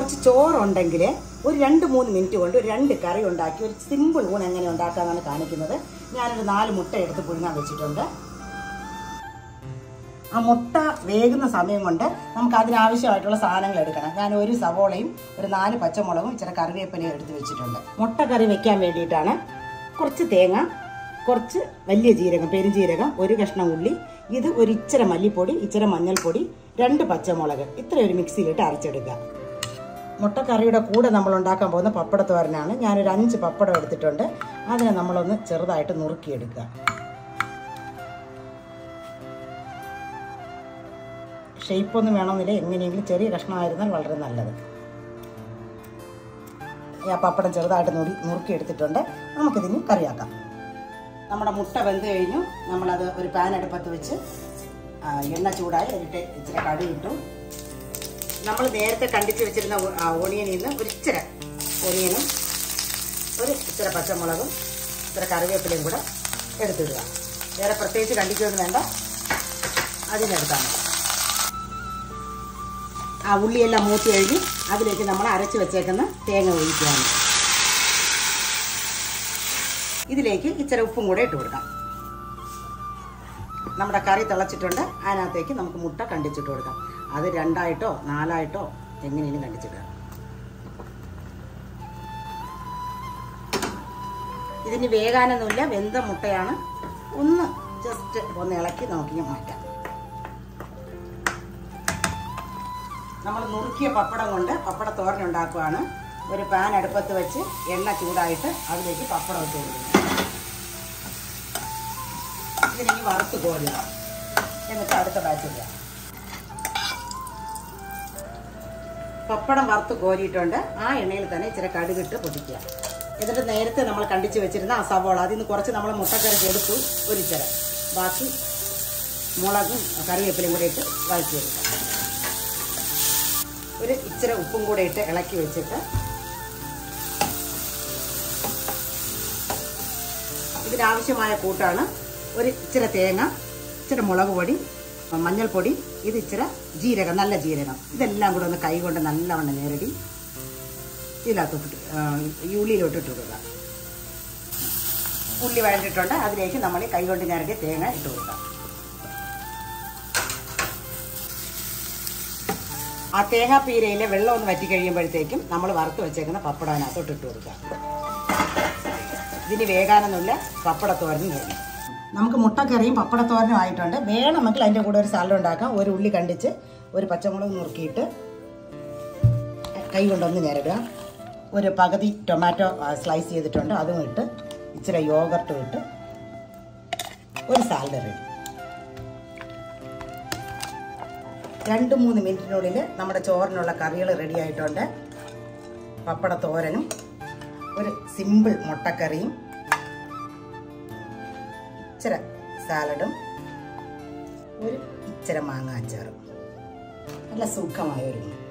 കുറച്ച് ചോറുണ്ടെങ്കിൽ ഒരു രണ്ട് മൂന്ന് മിനിറ്റ് കൊണ്ട് ഒരു രണ്ട് കറി ഉണ്ടാക്കി ഒരു സിമ്പിൾ ഊൺ എങ്ങനെ ഉണ്ടാക്കാമെന്നാണ് കാണിക്കുന്നത് ഞാനൊരു നാല് മുട്ട എടുത്ത് പുഴുങ്ങാൻ വെച്ചിട്ടുണ്ട് ആ മുട്ട വേകുന്ന സമയം കൊണ്ട് നമുക്ക് അതിനാവശ്യമായിട്ടുള്ള സാധനങ്ങൾ എടുക്കണം ഞാൻ ഒരു സവോളയും ഒരു നാല് പച്ചമുളകും ഇച്ചിരി കറിവേപ്പിലയും എടുത്ത് വെച്ചിട്ടുണ്ട് മുട്ട കറി വെക്കാൻ വേണ്ടിയിട്ടാണ് കുറച്ച് തേങ്ങ കുറച്ച് വലിയ ജീരകം പെരുംജീരകം ഒരു കഷ്ണം ഉള്ളി ഇത് ഒരു ഇച്ചിരി മല്ലിപ്പൊടി ഇച്ചിരി മഞ്ഞൾപ്പൊടി രണ്ട് പച്ചമുളക് ഇത്ര ഒരു മിക്സിയിലിട്ട് അരച്ചെടുക്കുക മുട്ടക്കറിയുടെ കൂടെ നമ്മൾ ഉണ്ടാക്കാൻ പോകുന്ന പപ്പടത്തോരനാണ് ഞാനൊരു അഞ്ച് പപ്പടം എടുത്തിട്ടുണ്ട് അതിനെ നമ്മളൊന്ന് ചെറുതായിട്ട് നുറുക്കിയെടുക്കുക ഷേപ്പൊന്നും വേണമെന്നില്ല എങ്ങനെയെങ്കിലും ചെറിയ കഷ്ണമായിരുന്നാൽ വളരെ നല്ലത് ഈ ആ പപ്പടം ചെറുതായിട്ട് നുറി നുറുക്കി എടുത്തിട്ടുണ്ട് നമുക്കിതിന് കറിയാക്കാം നമ്മുടെ മുട്ട വെന്ത് കഴിഞ്ഞു നമ്മളത് ഒരു പാൻ അടുപ്പത്ത് വെച്ച് ആ, എണ്ണ ചൂടായി അതിട്ട് ഇച്ചിരി കടുക് ഇട്ടു നമ്മൾ നേരത്തെ കണ്ടിച്ച് വെച്ചിരുന്ന ഒ- ആ ഓണിയനിൽ നിന്ന് ഒരു ഇച്ചിരി ഓണിയനും ഒരു ഇച്ചിരി പച്ചമുളകും ഇച്ചിരി കറിവേപ്പിലയും കൂടെ എടുത്തിടുക വേറെ പ്രത്യേകിച്ച് കണ്ടിക്കൊന്നും വേണ്ട അതിനെടുത്താൽ മതി ആ ഉള്ളിയെല്ലാം മൂത്ത് കഴിഞ്ഞ് അതിലേക്ക് നമ്മൾ അരച്ച് വെച്ചേക്കുന്ന തേങ്ങ ഒഴിക്കുകയാണ് ഇതിലേക്ക് ഇച്ചിരി ഉപ്പും കൂടെ ഇട്ട് കൊടുക്കാം നമ്മുടെ കറി തിളച്ചിട്ടുണ്ട് അതിനകത്തേക്ക് നമുക്ക് മുട്ട കണ്ടിച്ചിട്ട് കൊടുക്കാം അത് രണ്ടായിട്ടോ നാലായിട്ടോ എങ്ങനെയും കണ്ടിച്ചിടുക ഇതിന് വേകാനൊന്നുമില്ല വെന്ത മുട്ടയാണ് ഒന്ന് ജസ്റ്റ് ഒന്ന് ഇളക്കി നോക്കി മാറ്റാം നമ്മൾ നുറുക്കിയ പപ്പടം കൊണ്ട് പപ്പട തോരൻ ഉണ്ടാക്കുകയാണ് ഒരു പാൻ അടുപ്പത്ത് വെച്ച് എണ്ണ ചൂടായിട്ട് അതിലേക്ക് പപ്പടം ഇട്ട് കൊടുക്കുന്നു ഇതിനെ വറുത്ത് കോരുക എന്നിട്ട് അടുത്ത ബാച്ച് ഇടുക പപ്പടം വറുത്ത് കോരിയിട്ടുണ്ട് ആ എണ്ണയിൽ തന്നെ ഇച്ചിരി കടുകിട്ട് പൊട്ടിക്കുക എന്നിട്ട് നേരത്തെ നമ്മൾ കണ്ടിച്ച് വെച്ചിരുന്ന ആ സവോള അതിൽ നിന്ന് കുറച്ച് നമ്മൾ മുട്ടക്കറിക്ക് എടുത്തു ഒരു ഇച്ചിര ബാക്കി മുളകും കറിവേപ്പിലയും കൂടെ ഇട്ട് വഴറ്റിയെടുക്കുക ഒരു ഇച്ചിരി ഉപ്പും കൂടെ ഇട്ട് ഇളക്കി വെച്ചിട്ട് ഇതിനാവശ്യമായ കൂട്ടാണ് ഒരു ഇച്ചിരി തേങ്ങ ഇച്ചിരി മുളക് പൊടി മഞ്ഞൾപ്പൊടി ഇത് ഇച്ചിരി ജീരകം നല്ല ജീരകം ഇതെല്ലാം കൂടെ ഒന്ന് കൈ കൊണ്ട് നല്ലവണ്ണം നേരടി ഇതിനകത്തോട്ട് ഈ ഉള്ളിയിലോട്ട് ഇട്ട് കൊടുക്കുക ഉള്ളി വഴണ്ടിട്ടുണ്ട് അതിലേക്ക് നമ്മൾ ഈ കൈ കൊണ്ട് ഞരടി തേങ്ങ ഇട്ട് കൊടുക്കാം ആ തേങ്ങാപ്പീരയിലെ വെള്ളം ഒന്ന് വറ്റി കഴിയുമ്പോഴത്തേക്കും നമ്മൾ വറുത്ത് വെച്ചേക്കുന്ന പപ്പടം അതിനകത്തോട്ട് ഇട്ട് കൊടുക്കുക ഇതിന് വേകാനൊന്നുമില്ല പപ്പടത്തോരനും കഴിഞ്ഞു നമുക്ക് മുട്ടക്കറിയും പപ്പടത്തോരനും ആയിട്ടുണ്ട് വേണമെങ്കിൽ അതിൻ്റെ കൂടെ ഒരു സാലഡ് ഉണ്ടാക്കാം ഒരു ഉള്ളി കണ്ടിച്ച് ഒരു പച്ചമുളക് നുറുക്കിയിട്ട് കൈ കൊണ്ടൊന്ന് ഞെരടുക ഒരു പകുതി ടൊമാറ്റോ സ്ലൈസ് ചെയ്തിട്ടുണ്ട് അതും ഇട്ട് ഇച്ചിരി യോഗർട്ടും ഇട്ട് ഒരു സാലഡ് റെഡി രണ്ട് മൂന്ന് മിനിറ്റിനുള്ളിൽ നമ്മുടെ ചോറിനുള്ള കറികൾ റെഡി ആയിട്ടുണ്ട് പപ്പട തോരനും ഒരു സിമ്പിൾ മുട്ടക്കറിയും ഇച്ചിര സാലഡും ഒരു ഇച്ചിര മാങ്ങ അച്ചാറും നല്ല സുഖമായ ഒരു